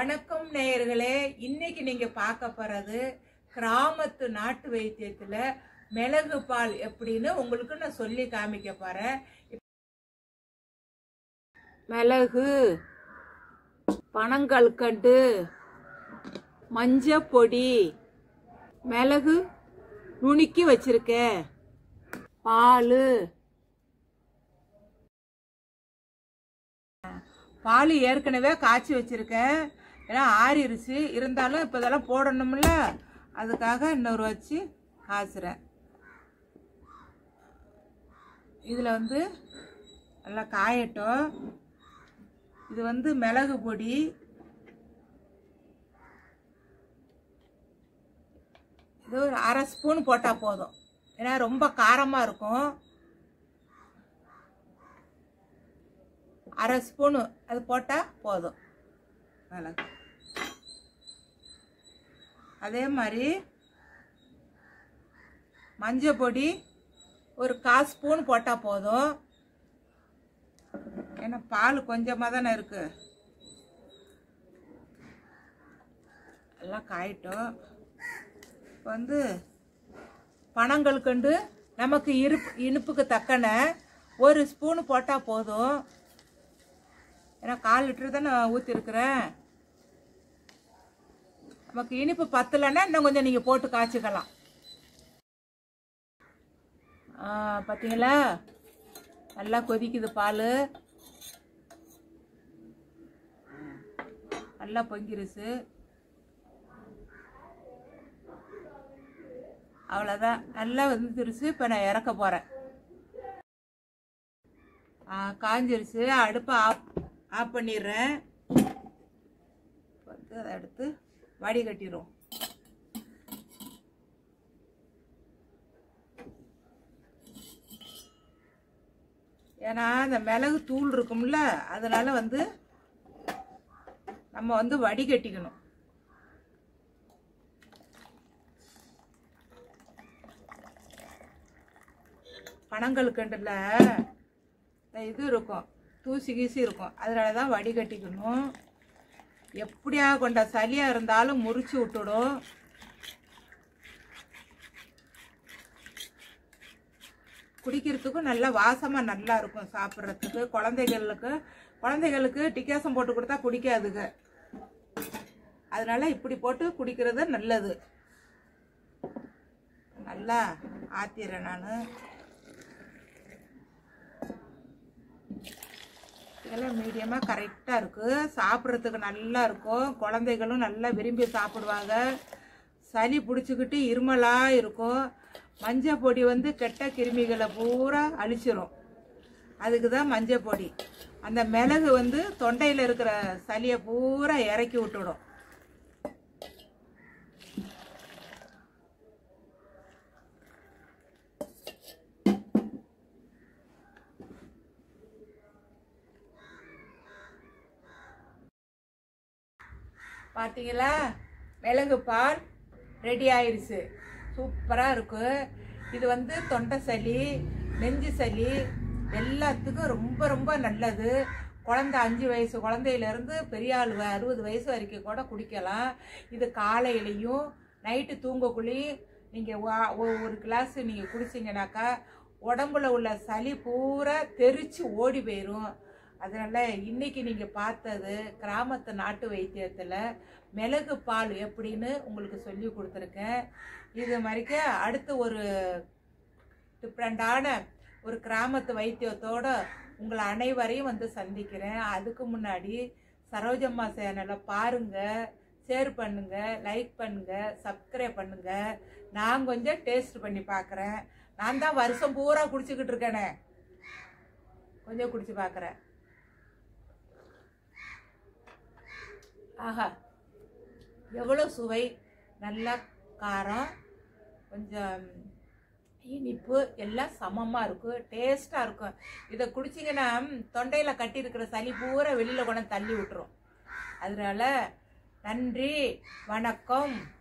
வணக்கம் நேயர்களே இன்னைக்கு நீங்க பார்க்க போறது கிராமத்து நாட்டு வைத்தியத்துல மிளகு பால் எப்படின்னு உங்களுக்கு நான் சொல்லி காமிக்க போறேன் மிளகு பனங்கல்கண்டு மஞ்சள் பொடி மிளகு நுணுக்கி வச்சிருக்கேன் பால் பால் ஏற்கனவே காய்ச்சி வச்சிருக்கேன் ஏன்னா ஆறிருச்சு இருந்தாலும் இப்போ இதெல்லாம் போடணும்ல அதுக்காக இன்னொரு வச்சு காய்ச்சுறேன் இதில் வந்து நல்லா காயட்டும் இது வந்து மிளகு பொடி இது ஒரு அரை ஸ்பூன் போட்டால் போதும் ஏன்னா ரொம்ப காரமாக இருக்கும் அரை ஸ்பூனு அது போட்டால் போதும் மிளகு அதே மாதிரி மஞ்சள் பொடி ஒரு கால் ஸ்பூன் போட்டால் போதும் ஏன்னா பால் கொஞ்சமாக தானே இருக்கு எல்லாம் காயட்டும் இப்போ வந்து பனங்கல்கண்டு நமக்கு இருப்பு இனிப்புக்கு தக்கன ஒரு ஸ்பூன் போட்டால் போதும் ஏன்னா கால் லிட்டர் தான் நான் ஊற்றிருக்கிறேன் நமக்கு இனிப்பு பத்தலைன்னா இன்னும் கொஞ்சம் நீங்கள் போட்டு காய்ச்சிக்கலாம் ஆ, பார்த்தீங்களா நல்லா கொதிக்குது பால் நல்லா பொங்கிருச்சு அவ்வளோதான் நல்லா வந்துருச்சு இப்போ நான் இறக்க போகிறேன் காஞ்சிருச்சு அடுப்பை ஆஃப் ஆஃப் பண்ணிடுறேன் வந்து அதை எடுத்து வடிகட்டிடும் ஏன்னா இந்த மிளகு தூள் இருக்கும்ல அதனால வந்து நம்ம வந்து வடிகட்டிக்கணும் பனங்கல்கண்டில் இந்த இது இருக்கும் தூசி கீசி இருக்கும் அதனால தான் வடிகட்டிக்கணும் எப்படியா கொண்ட சளியாக இருந்தாலும் முறிச்சு விட்டுடும் குடிக்கிறதுக்கும் நல்லா வாசமாக நல்லா இருக்கும் சாப்பிட்றதுக்கு குழந்தைகளுக்கு குழந்தைகளுக்கு டிக்காசம் போட்டு கொடுத்தா குடிக்காதுங்க அதனால இப்படி போட்டு குடிக்கிறது நல்லது நல்லா ஆத்திடுறேன் நான் இதெல்லாம் மீடியமாக கரெக்டாக இருக்குது சாப்பிட்றதுக்கு நல்லா இருக்கும் குழந்தைகளும் நல்லா விரும்பி சாப்பிடுவாங்க சளி பிடிச்சிக்கிட்டு இருமலாக இருக்கும் மஞ்சள் பொடி வந்து கெட்ட கிருமிகளை பூரா அழிச்சிரும் அதுக்கு தான் மஞ்சள் பொடி அந்த மிளகு வந்து தொண்டையில் இருக்கிற சளியை பூரா இறக்கி விட்டுடும் பார்த்தீங்களா மிளகு பால் ரெடி ஆயிடுச்சு சூப்பராக இருக்கு இது வந்து தொண்டை சளி நெஞ்சு சளி எல்லாத்துக்கும் ரொம்ப ரொம்ப நல்லது குழந்த அஞ்சு வயசு குழந்தையிலேருந்து பெரிய ஆள் வ- அறுபது வயசு வரைக்கும் கூட குடிக்கலாம் இது காலையிலையும் நைட்டு தூங்கக்குள்ளேயும் நீங்கள் ஒரு கிளாஸ் நீங்கள் குடிச்சிங்கனாக்கா உடம்புல உள்ள சளி பூரா தெரிச்சு ஓடி போயிடும் அதனால இன்னைக்கு நீங்க பார்த்தது கிராமத்து நாட்டு வைத்தியத்துல மிளகு பால் எப்படின்னு உங்களுக்கு சொல்லி கொடுத்துருக்கேன் இது மாதிரிக்க அடுத்து ஒரு டிஃப்ரெண்டான ஒரு கிராமத்து வைத்தியத்தோட உங்களை அனைவரையும் வந்து சந்திக்கிறேன் அதுக்கு முன்னாடி சரோஜம்மா சேனலை பாருங்க ஷேர் பண்ணுங்க லைக் பண்ணுங்க சப்ஸ்கிரைப் பண்ணுங்க நான் கொஞ்சம் டேஸ்ட் பண்ணி பார்க்குறேன் நான் தான் வருஷம் பூரா குடிச்சுக்கிட்டு இருக்கேனே கொஞ்சம் குடிச்சு பார்க்குறேன் ஆஹா எவ்வளோ சுவை நல்லா காரம் கொஞ்சம் இனிப்பு எல்லாம் சமமாக இருக்கும் டேஸ்ட்டாக இருக்கும் இதை குடிச்சிங்கன்னா தொண்டையில் கட்டியிருக்கிற சளி பூரா வெளியில் கொண்டு தள்ளி விட்டுரும் அதனால நன்றி வணக்கம்